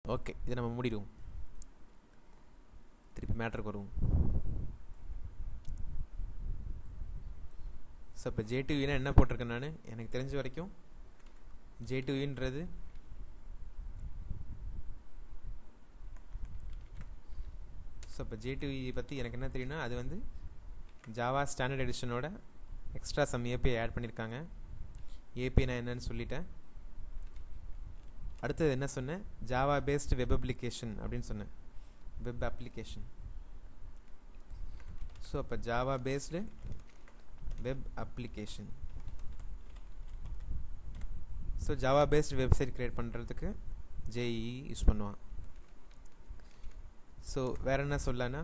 okay இதை நம்ம மூடிடுவோம் திருப்பி மேட்ருக்கு வருவோம் ஸோ இப்போ ஜே டிவினா என்ன போட்டிருக்கேன் நான் எனக்கு தெரிஞ்ச வரைக்கும் ஜே டிவின்றது ஸோ இப்போ ஜே டிவி பற்றி எனக்கு என்ன தெரியும்னா அது வந்து ஜாவா ஸ்டாண்டர்ட் எடிஷனோட எக்ஸ்ட்ரா சம் ஏபிஐ ஆட் பண்ணியிருக்காங்க ஏபிஐ நான் என்னன்னு சொல்லிட்டேன் அடுத்தது என்ன சொன்னேன் ஜாவா பேஸ்டு வெப் அப்ளிகேஷன் அப்படின்னு சொன்னேன் வெப் அப்ளிகேஷன் ஸோ அப்போ Java based web application so Java based website create பண்ணுறதுக்கு ஜேஇ யூஸ் பண்ணுவான் ஸோ வேற என்ன சொல்லனா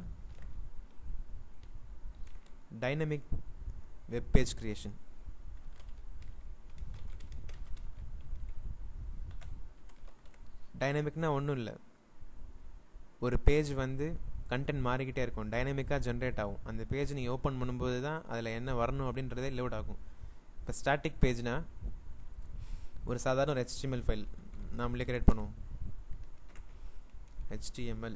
டைனமிக் வெப் பேஜ் கிரியேஷன் டைனமிக்னா ஒன்றும் இல்லை ஒரு பேஜ் வந்து கண்டென்ட் மாறிக்கிட்டே இருக்கும் டைனமிக்காக ஜென்ரேட் ஆகும் அந்த பேஜ் நீங்கள் ஓப்பன் பண்ணும்போது தான் அதில் என்ன வரணும் அப்படின்றதே லோட் ஆகும் இப்போ ஸ்டாட்டிக் பேஜ்னா ஒரு சாதாரண ஒரு ஹெச்டிஎம்எல் ஃபைல் நாமளே கிரியேட் பண்ணுவோம் ஹெச்டிஎம்எல்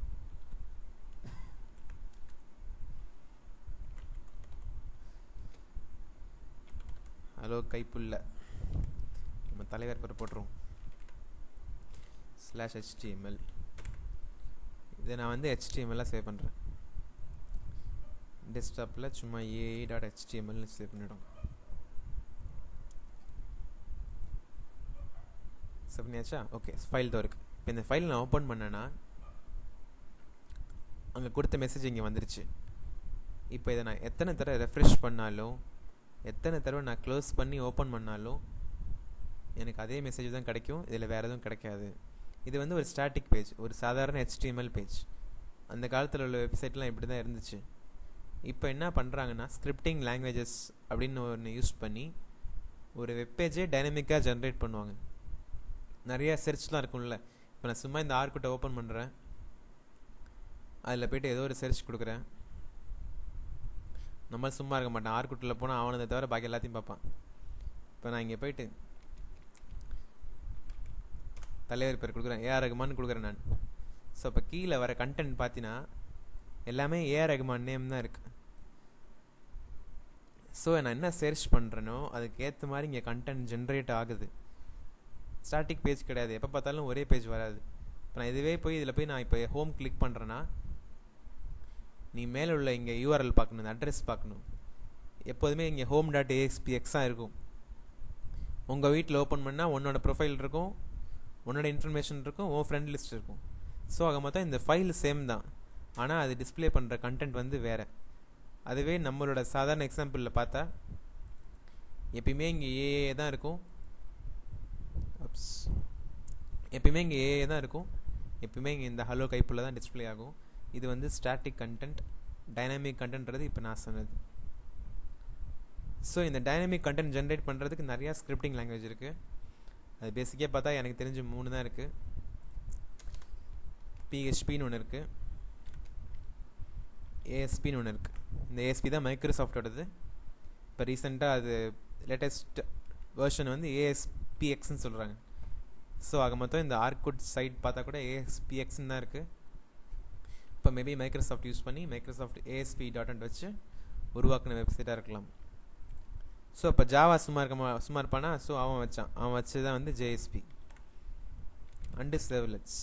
ஹலோ கைப்புள்ள நம்ம தலைவர் பேர் போட்டுருவோம் ஸ்லாஷ் ஹெச்டிஎம்எல் இதை நான் வந்து ஹெச்டிஎம்எல்லாக சேவ் பண்ணுறேன் டெஸ்க்டாப்பில் சும்மா ஏஐ டாட் ஹெச்டிஎம்எல்னு சேவ் பண்ணிவிடும் சேவ் பண்ணியாச்சா ஓகே ஃபைல் தான் இருக்குது இப்போ இந்த ஃபைல் நான் ஓப்பன் பண்ணேன்னா அங்கே கொடுத்த மெசேஜ் இங்கே வந்துருச்சு இப்போ இதை நான் எத்தனை தடவை ரெஃப்ரெஷ் பண்ணாலும் எத்தனை தடவை நான் க்ளோஸ் பண்ணி ஓப்பன் பண்ணாலும் எனக்கு அதே மெசேஜ் தான் கிடைக்கும் இதில் வேறு எதுவும் கிடைக்காது இது வந்து ஒரு ஸ்டாட்டிக் பேஜ் ஒரு சாதாரண ஹெச்டிஎம்எல் பேஜ் அந்த காலத்தில் உள்ள வெப்சைட்லாம் இப்படி தான் இருந்துச்சு இப்போ என்ன பண்ணுறாங்கன்னா ஸ்கிரிப்டிங் லாங்குவேஜஸ் அப்படின்னு ஒன்று யூஸ் பண்ணி ஒரு வெப்பேஜே டைனமிக்காக ஜென்ரேட் பண்ணுவாங்க நிறையா சர்ச்லாம் இருக்கும்ல இப்போ நான் சும்மா இந்த ஆர்குட்டை ஓப்பன் பண்ணுறேன் அதில் போய்ட்டு ஏதோ ஒரு சர்ச் கொடுக்குறேன் நம்ம சும்மா இருக்க மாட்டேன் ஆர்குட்டில் போனால் அவனை தவிர பாக்கி எல்லாத்தையும் பார்ப்பான் இப்போ நான் இங்கே போயிட்டு தலைவர் பேர் கொடுக்குறேன் ஏஆர் ரகுமான் கொடுக்குறேன் நான் ஸோ இப்போ கீழே வர கண்டென்ட் பார்த்தீங்கன்னா எல்லாமே ஏஆர் ரகுமான் நேம் தான் இருக்கு ஸோ நான் என்ன சர்ச் பண்ணுறேனோ அதுக்கு ஏற்ற மாதிரி இங்கே கண்டென்ட் ஜென்ரேட் ஆகுது ஸ்டாட்டிக் பேஜ் கிடையாது எப்போ பார்த்தாலும் ஒரே பேஜ் வராது இப்போ நான் இதுவே போய் இதில் போய் நான் இப்போ ஹோம் கிளிக் பண்ணுறேன்னா நீ மேலே உள்ள இங்கே யூஆர்எல் பார்க்கணும் இந்த அட்ரஸ் பார்க்கணும் எப்போதுமே இங்கே ஹோம் டாட் ஏஎக்ஸ்பி எக்ஸாக இருக்கும் உங்கள் வீட்டில் ஓப்பன் பண்ணால் உன்னோட ப்ரொஃபைல் இருக்கும் உன்னோட இன்ஃபர்மேஷன் இருக்கும் உன் ஃப்ரெண்ட் லிஸ்ட் இருக்கும் ஸோ ஆக மொத்தம் இந்த ஃபைல் சேம் தான் ஆனால் அது டிஸ்பிளே பண்ணுற கண்டென்ட் வந்து வேறு அதுவே நம்மளோட சாதாரண எக்ஸாம்பிளில் பார்த்தா எப்பயுமே இங்கே ஏஏ தான் இருக்கும் அப்ஸ் எப்பயுமே இங்கே ஏஏ தான் இருக்கும் எப்பயுமே இங்கே இந்த ஹலோ கைப்புள்ள தான் டிஸ்பிளே ஆகும் இது வந்து ஸ்டாட்டிக் கண்டென்ட் டைனாமிக் கண்டென்ட்றது இப்போ நான் சொன்னது ஸோ இந்த டைனாமிக் கண்டென்ட் ஜென்ரேட் பண்ணுறதுக்கு நிறையா ஸ்கிரிப்டிங் லாங்குவேஜ் இருக்குது அது பேசிக்காக பார்த்தா எனக்கு தெரிஞ்ச மூணு தான் இருக்குது பிஹெச்பின்னு ஒன்று இருக்குது ஏஎஸ்பின்னு ஒன்று இருக்குது இந்த ஏஎஸ்பி தான் மைக்ரோசாஃப்டோடது இப்போ ரீசெண்டாக அது லேட்டஸ்ட் வேர்ஷன் வந்து ஏஎஸ்பிஎக்ஸ்ன்னு சொல்கிறாங்க ஸோ ஆக மொத்தம் இந்த ஆர்குட் சைட் பார்த்தா கூட ஏஎஸ்பிஎக்ஸ்ன்னு தான் இருக்குது இப்போ மேபி மைக்ரோசாஃப்ட் யூஸ் பண்ணி மைக்ரோசாஃப்ட் ஏஎஸ்பி டாட் அண்ட் வச்சு உருவாக்கின வெப்சைட்டாக இருக்கலாம் ஸோ இப்போ ஜாவா சும்மா இருக்க சும்மா இருப்பானா ஸோ அவன் வச்சான் அவன் வச்சு தான் வந்து ஜேஎஸ்பி அண்டு செவலட்ஸ்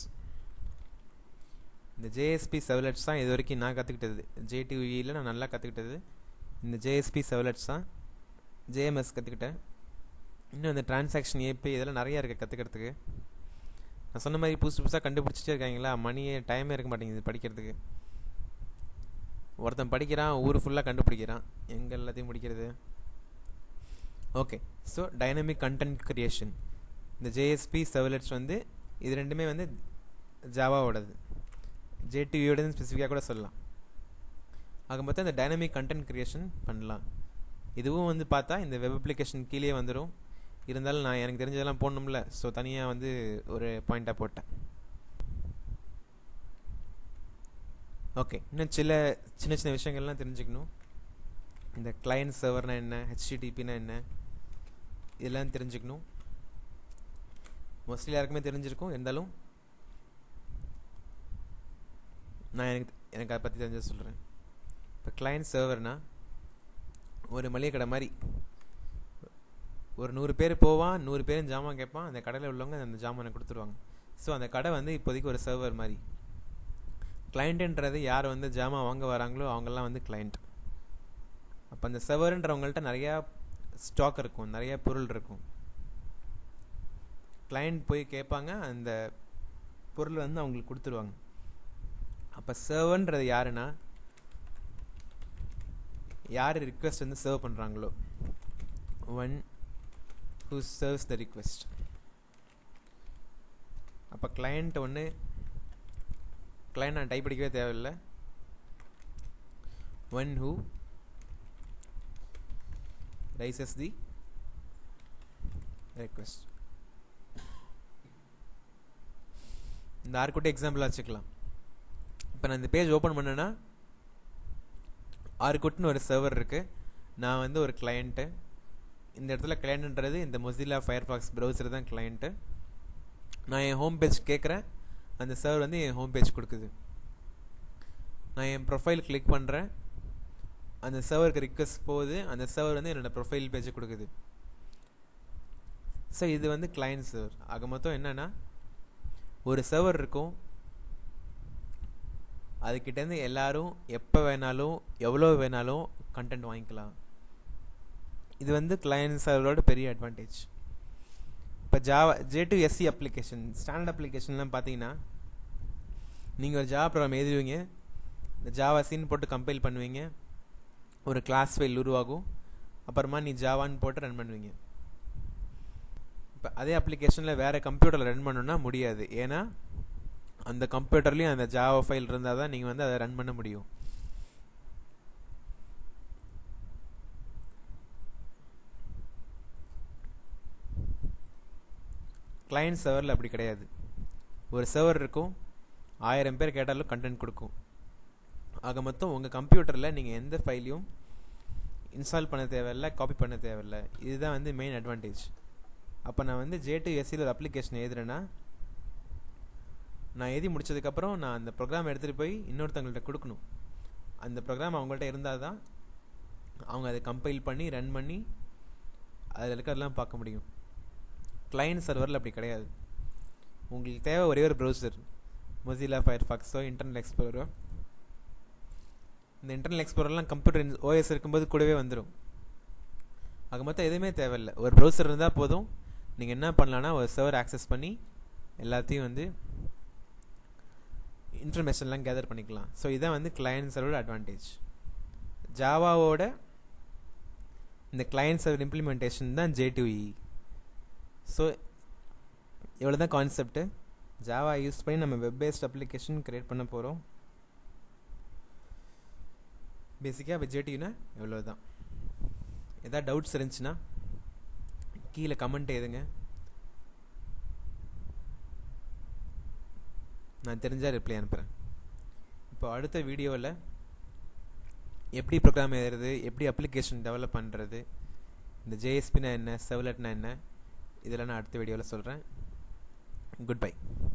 இந்த ஜேஎஸ்பி செவலட்ஸ் தான் இது வரைக்கும் நான் கற்றுக்கிட்டது ஜேடிவியில் நான் நல்லா கற்றுக்கிட்டது இந்த ஜேஎஸ்பி செவலட்ஸ் தான் ஜேஎம்எஸ் கற்றுக்கிட்டேன் இன்னும் இந்த டிரான்சாக்ஷன் ஏபி இதெல்லாம் நிறையா இருக்குது கற்றுக்கிறதுக்கு நான் சொன்ன மாதிரி புதுசு புதுசாக கண்டுபிடிச்சிட்டே இருக்காங்களா மணியே டைமே இருக்க மாட்டேங்குது படிக்கிறதுக்கு ஒருத்தன் படிக்கிறான் ஊர் ஃபுல்லாக கண்டுபிடிக்கிறான் எங்கே எல்லாத்தையும் முடிக்கிறது okay so dynamic content creation இந்த ஜேஎஸ்பி செவலெட்ஸ் வந்து இது ரெண்டுமே வந்து ஜாவாவோடது ஜேடிவியோடது ஸ்பெசிஃபிக்காக கூட சொல்லலாம் ஆக மொத்தம் இந்த டைனமிக் கண்டென்ட் கிரியேஷன் பண்ணலாம் இதுவும் வந்து பார்த்தா இந்த வெப் அப்ளிகேஷன் கீழே வந்துடும் இருந்தாலும் நான் எனக்கு தெரிஞ்சதெல்லாம் போடணும்ல ஸோ தனியாக வந்து ஒரு பாயிண்ட்டாக போட்டேன் ஓகே இன்னும் சில சின்ன சின்ன விஷயங்கள்லாம் தெரிஞ்சுக்கணும் இந்த கிளையன்ட் சர்வர்னா என்ன ஹெச்டிடிபினா என்ன இதெல்லாம் தெரிஞ்சுக்கணும் மோஸ்ட்லி யாருக்குமே தெரிஞ்சிருக்கும் இருந்தாலும் நான் எனக்கு எனக்கு அதை பற்றி தெரிஞ்சு சொல்கிறேன் இப்போ கிளையண்ட் சர்வர்னா ஒரு மளிகை கடை மாதிரி ஒரு நூறு பேர் போவான் நூறு பேரும் ஜாமான் கேட்பான் அந்த கடையில் உள்ளவங்க அந்த ஜாமானை கொடுத்துருவாங்க ஸோ அந்த கடை வந்து இப்போதைக்கு ஒரு சர்வர் மாதிரி கிளைண்ட்டுன்றது யார் வந்து ஜாமான் வாங்க வராங்களோ அவங்கெல்லாம் வந்து கிளைண்ட் அப்போ அந்த சர்வருன்றவங்கள்ட்ட நிறையா ஸ்டாக் இருக்கும் நிறைய பொருள் இருக்கும் கிளைண்ட் போய் கேட்பாங்க அந்த பொருள் வந்து அவங்களுக்கு கொடுத்துருவாங்க அப்போ சர்வன்றது யாருன்னா யார் ரிக்வெஸ்ட் வந்து சர்வ் பண்ணுறாங்களோ one who serves the request அப்போ கிளைண்ட் ஒன்று கிளைண்ட் நான் டைப் அடிக்கவே தேவையில்லை one who raises the request இந்த ஆர்குட்டே எக்ஸாம்பிளாக வச்சுக்கலாம் இப்போ நான் இந்த பேஜ் ஓப்பன் பண்ணேன்னா ஆர்குட்னு ஒரு சர்வர் இருக்குது நான் வந்து ஒரு கிளைண்ட்டு இந்த இடத்துல கிளைண்ட்ன்றது இந்த மொசிலா ஃபயர்ஃபாக்ஸ் ப்ரௌசர் தான் கிளைண்ட்டு நான் என் ஹோம் பேஜ் கேட்குறேன் அந்த சர்வர் வந்து என் ஹோம் பேஜ் கொடுக்குது நான் என் ப்ரொஃபைல் கிளிக் பண்ணுறேன் அந்த சர்வருக்கு ரிக்வஸ்ட் போகுது அந்த சர்வர் வந்து என்னோடய ப்ரொஃபைல் பேஜை கொடுக்குது ஸோ இது வந்து கிளைண்ட் சர்வர் ஆக மொத்தம் என்னென்னா ஒரு சர்வர் இருக்கும் அதுக்கிட்டேருந்து எல்லாரும் எப்போ வேணாலும் எவ்வளோ வேணாலும் கண்டென்ட் வாங்கிக்கலாம் இது வந்து கிளையன்ட் சர்வரோட பெரிய அட்வான்டேஜ் இப்போ Java J two S E application standard அப்ளிகேஷன்லாம் பார்த்தீங்கன்னா நீங்கள் ஒரு ஜாவா ப்ரோக்ராம் எழுதுவீங்க இந்த ஜாவா சீன் போட்டு கம்பைல் பண்ணுவீங்க ஒரு கிளாஸ் ஃபைல் உருவாகும் அப்புறமா நீ ஜாவான்னு போட்டு ரன் பண்ணுவீங்க இப்போ அதே அப்ளிகேஷனில் வேறு கம்ப்யூட்டரில் ரன் பண்ணணும்னா முடியாது ஏன்னா அந்த கம்ப்யூட்டர்லேயும் அந்த ஜாவா ஃபைல் இருந்தால் தான் நீங்கள் வந்து அதை ரன் பண்ண முடியும் கிளையண்ட் சர்வரில் அப்படி கிடையாது ஒரு சர்வர் இருக்கும் ஆயிரம் பேர் கேட்டாலும் கண்டென்ட் கொடுக்கும் ஆக மொத்தம் உங்கள் கம்ப்யூட்டரில் நீங்கள் எந்த ஃபைலையும் இன்ஸ்டால் பண்ண தேவையில்ல காப்பி பண்ண தேவையில்ல இதுதான் வந்து மெயின் அட்வான்டேஜ் அப்போ நான் வந்து ஜே டு எஸ்சியில் ஒரு அப்ளிகேஷன் எழுதுறேன்னா நான் எழுதி முடிச்சதுக்கப்புறம் நான் அந்த ப்ரோக்ராம் எடுத்துகிட்டு போய் இன்னொருத்தவங்கள்ட்ட கொடுக்கணும் அந்த ப்ரோக்ராம் அவங்கள்ட்ட இருந்தால் தான் அவங்க அதை கம்பைல் பண்ணி ரன் பண்ணி அதில் இருக்கிறதெல்லாம் பார்க்க முடியும் கிளைண்ட் சர்வரில் அப்படி கிடையாது உங்களுக்கு தேவை ஒரே ஒரு ப்ரௌசர் மொசிலா ஃபயர்ஃபாக்ஸோ இன்டர்னல் எக்ஸ்ப்ளோரோ இந்த இன்டர்னல் எக்ஸ்ப்ளோரெலாம் கம்ப்யூட்டர் ஓஎஸ் இருக்கும்போது கூடவே வந்துடும் ஆக மொத்தம் எதுவுமே தேவையில்லை ஒரு ப்ரௌசர் இருந்தால் போதும் நீங்கள் என்ன பண்ணலான்னா ஒரு சர்வர் ஆக்சஸ் பண்ணி எல்லாத்தையும் வந்து இன்ஃபர்மேஷன்லாம் கேதர் பண்ணிக்கலாம் ஸோ இதான் வந்து கிளையண்ட் சர்வரோட அட்வான்டேஜ் ஜாவாவோட இந்த கிளையண்ட் சர்வர் இம்ப்ளிமெண்டேஷன் தான் ஜே டூ இ ஸோ இவ்வளோ தான் கான்செப்ட்டு ஜாவா யூஸ் பண்ணி நம்ம வெப் பேஸ்ட் அப்ளிகேஷன் க்ரியேட் பண்ண போகிறோம் பேசிக்காக வெஜ்ஜேட்டிவ்னா இவ்வளோ தான் எதாவது டவுட்ஸ் இருந்துச்சுன்னா கீழே கமெண்ட் எழுதுங்க நான் தெரிஞ்சால் ரிப்ளை அனுப்புகிறேன் இப்போ அடுத்த வீடியோவில் எப்படி ப்ரோக்ராம் எழுதுறது எப்படி அப்ளிகேஷன் டெவலப் பண்ணுறது இந்த ஜேஎஸ்பினா என்ன செவலட்னா என்ன இதெல்லாம் நான் அடுத்த வீடியோவில் சொல்கிறேன் குட் பை